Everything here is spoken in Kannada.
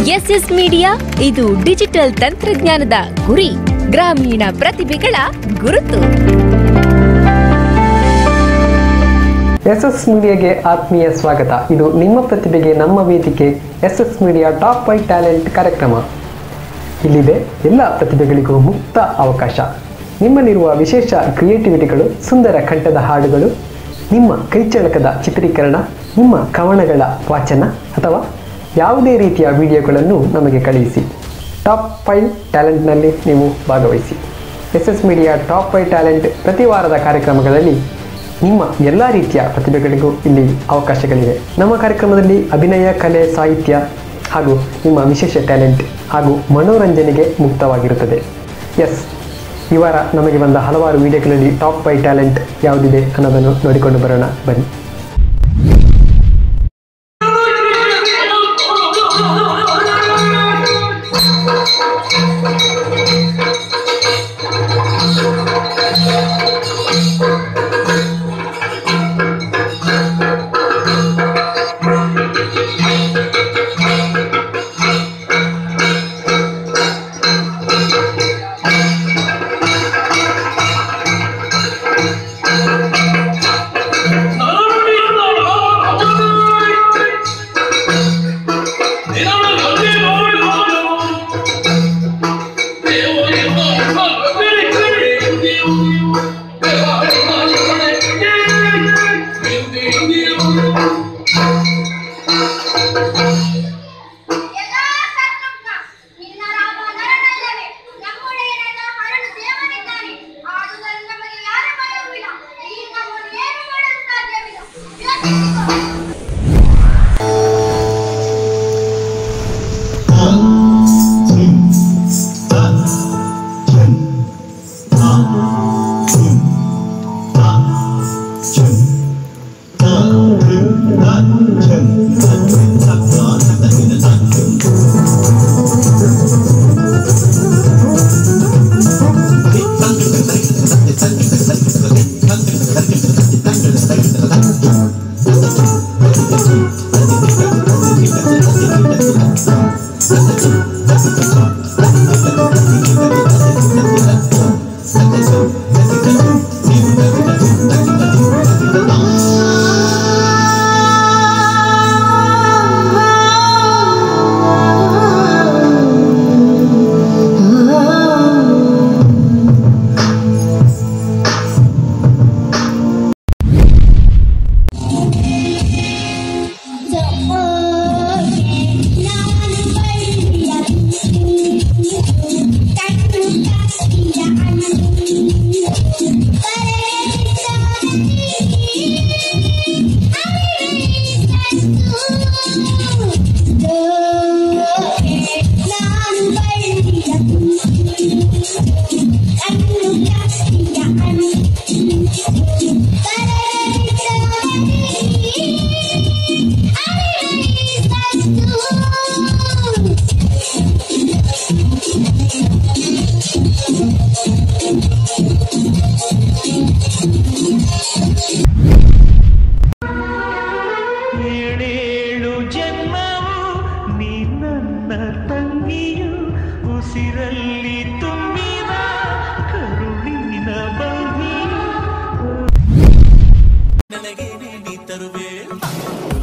ಎಸ್ ಎಸ್ ಮೀಡಿಯಾ ಇದು ಡಿಜಿಟಲ್ ತಂತ್ರಜ್ಞಾನದ ಗುರಿ ಗ್ರಾಮೀಣ ಪ್ರತಿಭೆಗಳ ಗುರುತು ಎಸ್ ಎಸ್ ಮೀಡಿಯಾಗೆ ಆತ್ಮೀಯ ಸ್ವಾಗತ ಇದು ನಿಮ್ಮ ಪ್ರತಿಭೆಗೆ ನಮ್ಮ ವೇದಿಕೆ S S media top five talent ಕಾರ್ಯಕ್ರಮ ಇಲ್ಲಿದೆ ಎಲ್ಲ ಪ್ರತಿಭೆಗಳಿಗೂ ಮುಕ್ತ ಅವಕಾಶ ನಿಮ್ಮಲ್ಲಿರುವ ವಿಶೇಷ ಕ್ರಿಯೇಟಿವಿಟಿಗಳು ಸುಂದರ ಕಂಠದ ಹಾಡುಗಳು ನಿಮ್ಮ ಕೈಚಳಕದ ಚಿತ್ರೀಕರಣ ನಿಮ್ಮ ಕವನಗಳ ವಾಚನ ಅಥವಾ ಯಾವುದೇ ರೀತಿಯ ವಿಡಿಯೋಗಳನ್ನು ನಮಗೆ ಕಳುಹಿಸಿ ಟಾಪ್ ಫೈವ್ ಟ್ಯಾಲೆಂಟ್ನಲ್ಲಿ ನೀವು ಭಾಗವಹಿಸಿ S S media top five talent ಪ್ರತಿ ವಾರದ ಕಾರ್ಯಕ್ರಮಗಳಲ್ಲಿ ನಿಮ್ಮ ಎಲ್ಲ ರೀತಿಯ ಪ್ರತಿಭೆಗಳಿಗೂ ಇಲ್ಲಿ ಅವಕಾಶಗಳಿವೆ ನಮ್ಮ ಕಾರ್ಯಕ್ರಮದಲ್ಲಿ ಅಭಿನಯ ಕಲೆ ಸಾಹಿತ್ಯ ಹಾಗೂ ನಿಮ್ಮ ವಿಶೇಷ ಟ್ಯಾಲೆಂಟ್ ಹಾಗೂ ಮನೋರಂಜನೆಗೆ ಮುಕ್ತವಾಗಿರುತ್ತದೆ ಎಸ್ ಈ ವಾರ ನಮಗೆ ಬಂದ ಹಲವಾರು ವಿಡಿಯೋಗಳಲ್ಲಿ ಟಾಪ್ ಫೈವ್ ಟ್ಯಾಲೆಂಟ್ ಯಾವುದಿದೆ ಅನ್ನೋದನ್ನು ನೋಡಿಕೊಂಡು ಬರೋಣ ಬನ್ನಿ ಎಲ್ಲಾ ಶತ್ರುಘ್ನ, ನಿನ್ನ ರಾಮ ನರನಲ್ಲವೇ? ನಮ್ಮೊಡೆಯನಾದ ಹರನು ದೇವನಿದ್ದಾನೆ. ಆದುದರಿಂದ ನಮಗೆ ಯಾರ ಭಯವೂ ಇಲ್ಲ. ಈಗ ನಮ್ಮನ್ನು ಏನು ಮಾಡಲು ಸಾಧ್ಯವಿಲ್ಲ. ಯೋಚಿಸಿಕೋ. ಏಳೇಳು ಜನ್ಮವು ನೀ ನನ್ನ ತಂಗಿಯು ಉಸಿರಲ್ಲಿ ತುಂಬಿದ ಕರುಳಿನ ಬಂಧಿಯು ನನಗೆ ನೀ ತರುವೆ